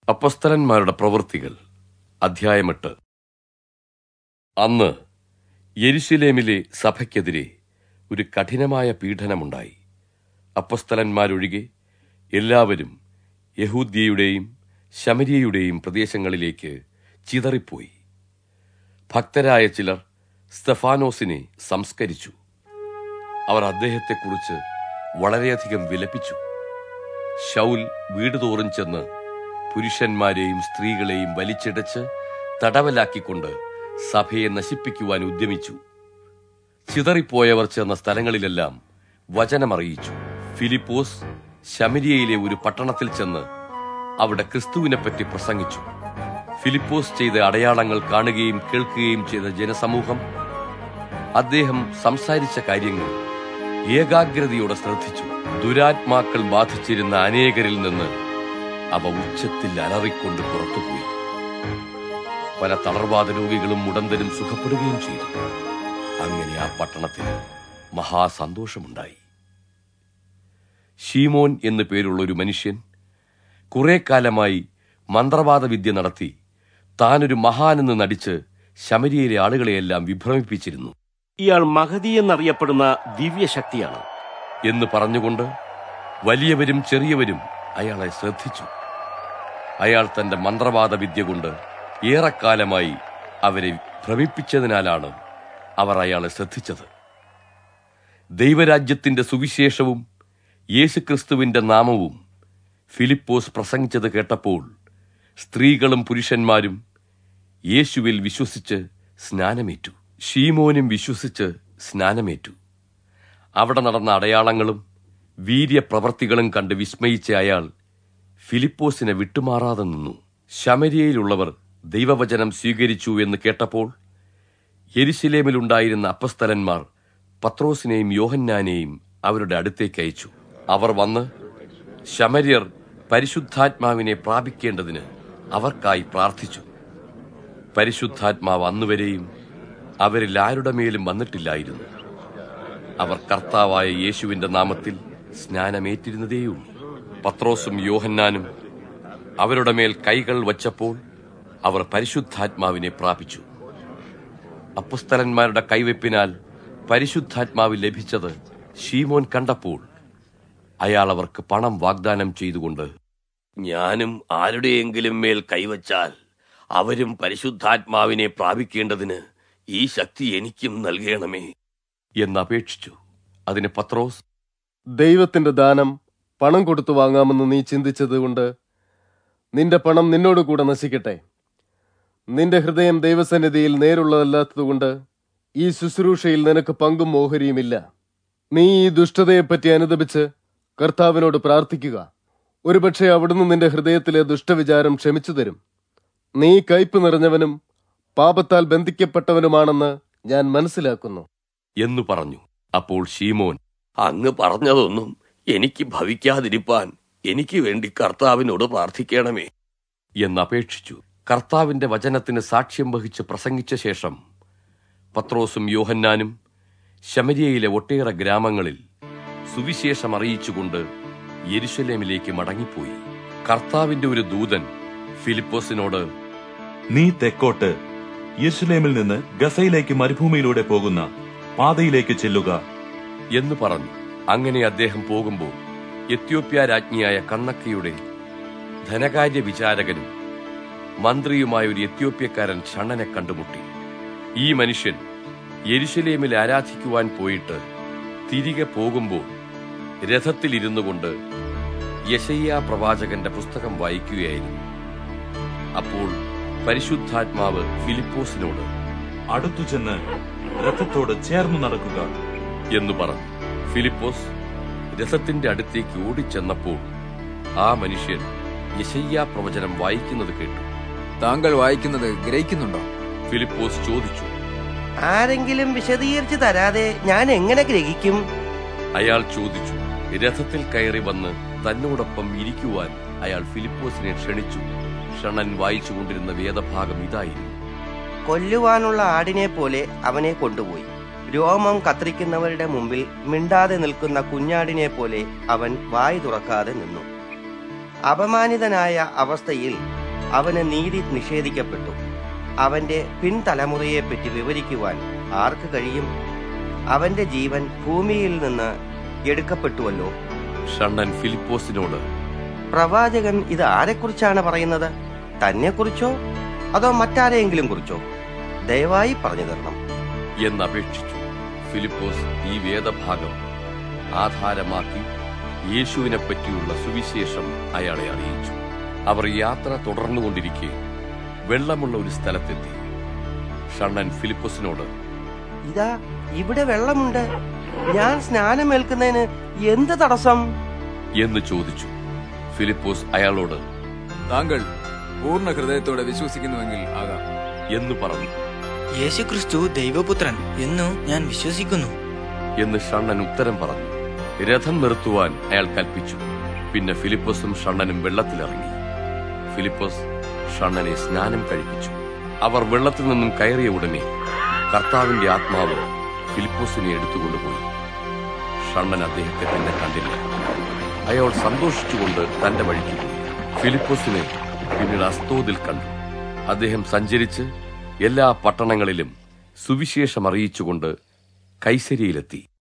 അപ്പസ്തലന്മാരുടെ പ്രവൃത്തികൾ അധ്യായമെട്ട് അന്ന് യെരുശലേമിലെ സഭയ്ക്കെതിരെ ഒരു കഠിനമായ പീഡനമുണ്ടായി അപ്പസ്തലന്മാരൊഴികെ എല്ലാവരും യഹൂദ്യയുടെയും ശമരിയയുടെയും പ്രദേശങ്ങളിലേക്ക് ചിതറിപ്പോയി ഭക്തരായ ചിലർ സ്തഫാനോസിനെ സംസ്കരിച്ചു അവർ അദ്ദേഹത്തെക്കുറിച്ച് വളരെയധികം വിലപിച്ചു ശൗൽ വീടുതോറും ചെന്ന് പുരുഷന്മാരെയും സ്ത്രീകളെയും വലിച്ചിടച്ച് തടവലാക്കിക്കൊണ്ട് സഭയെ നശിപ്പിക്കുവാൻ ഉദ്യമിച്ചു ചിതറിപ്പോയവർ ചെന്ന സ്ഥലങ്ങളിലെല്ലാം വചനമറിയിച്ചു ഫിലിപ്പോസ് ശമരിയയിലെ ഒരു പട്ടണത്തിൽ ചെന്ന് അവിടെ ക്രിസ്തുവിനെപ്പറ്റി പ്രസംഗിച്ചു ഫിലിപ്പോസ് ചെയ്ത അടയാളങ്ങൾ കാണുകയും കേൾക്കുകയും ചെയ്ത ജനസമൂഹം അദ്ദേഹം സംസാരിച്ച കാര്യങ്ങൾ ഏകാഗ്രതയോടെ ശ്രദ്ധിച്ചു ദുരാത്മാക്കൾ ബാധിച്ചിരുന്ന അനേകരിൽ നിന്ന് അവ ഉച്ചത്തിൽ അലറിക്കൊണ്ട് പുറത്തുപോയി പല തളർവാദ രോഗികളും മുടന്തരും സുഖപ്പെടുകയും ചെയ്തു അങ്ങനെ ആ പട്ടണത്തിൽ മഹാസന്തോഷമുണ്ടായി ഷീമോൻ എന്നു പേരുള്ള ഒരു മനുഷ്യൻ കുറെ കാലമായി മന്ത്രവാദ വിദ്യ നടത്തി താനൊരു മഹാനെന്ന് നടിച്ച് ശമരിയിലെ ആളുകളെയെല്ലാം വിഭ്രമിപ്പിച്ചിരുന്നു ഇയാൾ മഹതി എന്നറിയപ്പെടുന്ന ദിവ്യശക്തിയാണ് എന്ന് പറഞ്ഞുകൊണ്ട് വലിയവരും ചെറിയവരും അയാളെ ശ്രദ്ധിച്ചു അയാൾ തന്റെ മന്ത്രവാദ വിദ്യ കൊണ്ട് ഏറെക്കാലമായി അവരെ ഭ്രമിപ്പിച്ചതിനാലാണ് അവർ അയാളെ ശ്രദ്ധിച്ചത് ദൈവരാജ്യത്തിന്റെ സുവിശേഷവും യേശുക്രിസ്തുവിന്റെ നാമവും ഫിലിപ്പോസ് പ്രസംഗിച്ചത് കേട്ടപ്പോൾ സ്ത്രീകളും പുരുഷന്മാരും യേശുവിൽ വിശ്വസിച്ച് സ്നാനമേറ്റു ഷീമോനും വിശ്വസിച്ച് സ്നാനമേറ്റു അവിടെ നടന്ന അടയാളങ്ങളും വീര്യപ്രവർത്തികളും കണ്ട് വിസ്മയിച്ച അയാൾ ഫിലിപ്പോസിനെ വിട്ടുമാറാതെ നിന്നു ശമരിയയിലുള്ളവർ ദൈവവചനം സ്വീകരിച്ചു എന്ന് കേട്ടപ്പോൾ യെരുശലേമിലുണ്ടായിരുന്ന അപ്പസ്തലന്മാർ പത്രോസിനെയും യോഹന്നാനെയും അവരുടെ അടുത്തേക്ക് അയച്ചു അവർ വന്ന് ശമര്യർ പരിശുദ്ധാത്മാവിനെ പ്രാപിക്കേണ്ടതിന് അവർക്കായി പ്രാർത്ഥിച്ചു പരിശുദ്ധാത്മാവ് അന്നുവരെയും അവരിൽ ആരുടെ മേലും വന്നിട്ടില്ലായിരുന്നു അവർ കർത്താവായ യേശുവിന്റെ നാമത്തിൽ സ്നാനമേറ്റിരുന്നതേയുള്ളൂ പത്രോസും യോഹന്നാനും അവരുടെ മേൽ കൈകൾ വച്ചപ്പോൾ അവർ പരിശുദ്ധാത്മാവിനെ പ്രാപിച്ചു അപ്പസ്തലന്മാരുടെ കൈവെപ്പിനാൽ പരിശുദ്ധാത്മാവ് ലഭിച്ചത് ഷീമോൻ കണ്ടപ്പോൾ അയാൾ അവർക്ക് പണം വാഗ്ദാനം ചെയ്തുകൊണ്ട് ഞാനും ആരുടെയെങ്കിലും മേൽ കൈവച്ചാൽ അവരും പരിശുദ്ധാത്മാവിനെ പ്രാപിക്കേണ്ടതിന് ഈ ശക്തി എനിക്കും നൽകണമേ എന്നപേക്ഷിച്ചു അതിന് പത്രോസ് ദൈവത്തിന്റെ ദാനം പണം കൊടുത്തു വാങ്ങാമെന്ന് നീ ചിന്തിച്ചതുകൊണ്ട് നിന്റെ പണം നിന്നോട് കൂടെ നശിക്കട്ടെ നിന്റെ ഹൃദയം ദൈവസന്നിധിയിൽ നേരുള്ളതല്ലാത്തതുകൊണ്ട് ഈ ശുശ്രൂഷയിൽ നിനക്ക് പങ്കും ഓഹരിയുമില്ല നീ ഈ ദുഷ്ടതയെപ്പറ്റി അനുദപിച്ച് കർത്താവിനോട് പ്രാർത്ഥിക്കുക ഒരുപക്ഷെ അവിടുന്ന് നിന്റെ ഹൃദയത്തിലെ ദുഷ്ടവിചാരം ക്ഷമിച്ചു തരും നീ കയ്പ് നിറഞ്ഞവനും പാപത്താൽ ബന്ധിക്കപ്പെട്ടവനുമാണെന്ന് ഞാൻ മനസ്സിലാക്കുന്നു എന്നു പറഞ്ഞു അപ്പോൾ ഷീമോൻ അങ്ങ് പറഞ്ഞതൊന്നും എനിക്ക് ഭവിക്കാതിരിപ്പാൻ എനിക്ക് വേണ്ടി കർത്താവിനോട് പ്രാർത്ഥിക്കണമേ എന്നപേക്ഷിച്ചു കർത്താവിന്റെ വചനത്തിന് സാക്ഷ്യം വഹിച്ച് പ്രസംഗിച്ച ശേഷം പത്രോസും യോഹന്നാനും ശമരിയയിലെ ഒട്ടേറെ ഗ്രാമങ്ങളിൽ സുവിശേഷം അറിയിച്ചുകൊണ്ട് യെരുശലേമിലേക്ക് മടങ്ങിപ്പോയി കർത്താവിന്റെ ഒരു ദൂതൻ ഫിലിപ്പോസിനോട് നീ തെക്കോട്ട് യെരുശലേമിൽ നിന്ന് ഗസയിലേക്ക് മരുഭൂമിയിലൂടെ പോകുന്ന പാതയിലേക്ക് ചെല്ലുക എന്ന് പറഞ്ഞു അങ്ങനെ അദ്ദേഹം പോകുമ്പോൾ എത്യോപ്യ രാജ്ഞിയായ കണ്ണക്കയുടെ ധനകാര്യ വിചാരകനും മന്ത്രിയുമായ ഒരു എത്യോപ്യക്കാരൻ ഷണ്ണനെ കണ്ടുമുട്ടി ഈ മനുഷ്യൻ യെരുശലേമിൽ ആരാധിക്കുവാൻ പോയിട്ട് തിരികെ പോകുമ്പോൾ രഥത്തിലിരുന്നു കൊണ്ട് യശയ്യ പ്രവാചകന്റെ പുസ്തകം വായിക്കുകയായിരുന്നു അപ്പോൾ പരിശുദ്ധാത്മാവ് ഫിലിപ്പോസിനോട് അടുത്തു ചെന്ന് രഥത്തോട് ചേർന്നു നടക്കുക എന്ന് പറഞ്ഞു ഫിലിപ്പോസ് രഥത്തിന്റെ അടുത്തേക്ക് ഓടിച്ചെന്നപ്പോൾ ആ മനുഷ്യൻ യശയ്യ പ്രവചനം വായിക്കുന്നത് കേട്ടു താങ്കൾ വായിക്കുന്നത് ഗ്രഹിക്കുന്നുണ്ടോ ഫിലിപ്പോസ് ചോദിച്ചു ആരെങ്കിലും വിശദീകരിച്ച് തരാതെ ഞാൻ എങ്ങനെ ഗ്രഹിക്കും അയാൾ ചോദിച്ചു രഥത്തിൽ കയറി വന്ന് തന്നോടൊപ്പം ഇരിക്കുവാൻ അയാൾ ഫിലിപ്പോസിനെ ക്ഷണിച്ചു ഷണൻ വായിച്ചുകൊണ്ടിരുന്ന വേദഭാഗം ഇതായിരുന്നു കൊല്ലുവാനുള്ള ആടിനെ പോലെ അവനെ കൊണ്ടുപോയി രോമം കത്രിക്കുന്നവരുടെ മുമ്പിൽ മിണ്ടാതെ നിൽക്കുന്ന കുഞ്ഞാടിനെ പോലെ അവൻ വായി തുറക്കാതെ നിന്നു അപമാനിതനായ അവസ്ഥയിൽ അവന് നീതി നിഷേധിക്കപ്പെട്ടു അവന്റെ പിൻതലമുറയെപ്പറ്റി വിവരിക്കുവാൻ ആർക്ക് കഴിയും അവന്റെ ജീവൻ ഭൂമിയിൽ നിന്ന് എടുക്കപ്പെട്ടുവല്ലോ ഷണ്ണൻ ഫിലിപ്പോസിനോട് പ്രവാചകൻ ഇത് ആരെക്കുറിച്ചാണ് പറയുന്നത് തന്നെക്കുറിച്ചോ അതോ മറ്റാരെയെങ്കിലും കുറിച്ചോ ദയവായി പറഞ്ഞു തരണം എന്നപേക്ഷിച്ചു ഫിലിപ്പോസ് ഈ വേദഭാഗം ആധാരമാക്കി യേശുവിനെ പറ്റിയുള്ള സുവിശേഷം അയാളെ അറിയിച്ചു അവർ യാത്ര തുടർന്നുകൊണ്ടിരിക്കെ വെള്ളമുള്ള ഒരു സ്ഥലത്തെത്തി ഷണ്ണൻ ഫിലിപ്പോസിനോട് ഇതാ ഇവിടെ വെള്ളമുണ്ട് ഞാൻ സ്നാനമേൽക്കുന്നതിന് എന്ത് തടസ്സം എന്ന് ചോദിച്ചു ഫിലിപ്പോസ് അയാളോട് താങ്കൾ പൂർണ്ണ ഹൃദയത്തോടെ വിശ്വസിക്കുന്നുവെങ്കിൽ ആകാം എന്ന് പറഞ്ഞു യേശുക്രിസ്തു ദൈവപുത്രൻ എന്നു ഞാൻ വിശ്വസിക്കുന്നു എന്ന് ഷണ്ണൻ ഉത്തരം പറഞ്ഞു രഥം നിർത്തുവാൻ അയാൾ കൽപ്പിച്ചു പിന്നെ ഫിലിപ്പോസും ഷണ്ണനും വെള്ളത്തിലിറങ്ങി ഫിലിപ്പോസ് ഷണ്ണനെ സ്നാനം കഴിപ്പിച്ചു അവർ വെള്ളത്തിൽ നിന്നും കയറിയ ഉടനെ കർത്താവിന്റെ ആത്മാവ് ഫിലിപ്പോസിനെ എടുത്തുകൊണ്ടുപോയി ഷണ്ണൻ അദ്ദേഹത്തെ തന്നെ കണ്ടില്ല അയാൾ സന്തോഷിച്ചുകൊണ്ട് തന്റെ വഴിക്ക് പോയി ഫിലിപ്പോസിനെ പിന്നീട് അസ്തോദിൽ കണ്ടു അദ്ദേഹം സഞ്ചരിച്ച് എല്ലാ പട്ടണങ്ങളിലും സുവിശേഷം അറിയിച്ചുകൊണ്ട് കൈസരിയിലെത്തി